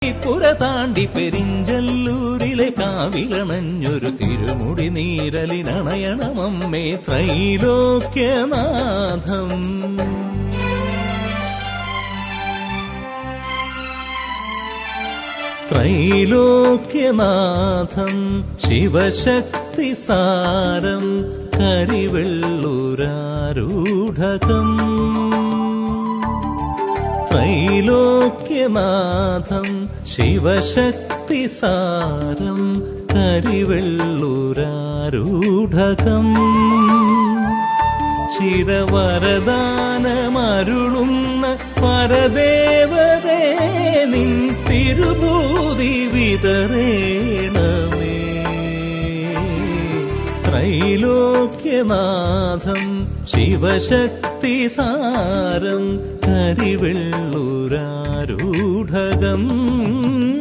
പുര താണ്ടി പെരിഞ്ചല്ലൂരിലെ കാവിലണഞ്ഞൊരു തിരുമുടി നീരലിനണയണമമ്മേ ത്രൈലോക്യനാഥം ത്രൈലോക്യനാഥം ശിവശക്തി സാരം കരിവെള്ളൂരാരൂഢകം ത്രൈലോക്യനാഥം ശിവശക്തി സാരം കരിവെള്ളൂരാരൂഢകം ചിരവരദാനമരുളുന്ന പരദേവതേ നിൻ തിരുഭൂതി വിതരേണമേ ത്രൈലോക്യനാഥം ശിവശക്തി സാരം കരിവെള്ളൂരാരൂഢകം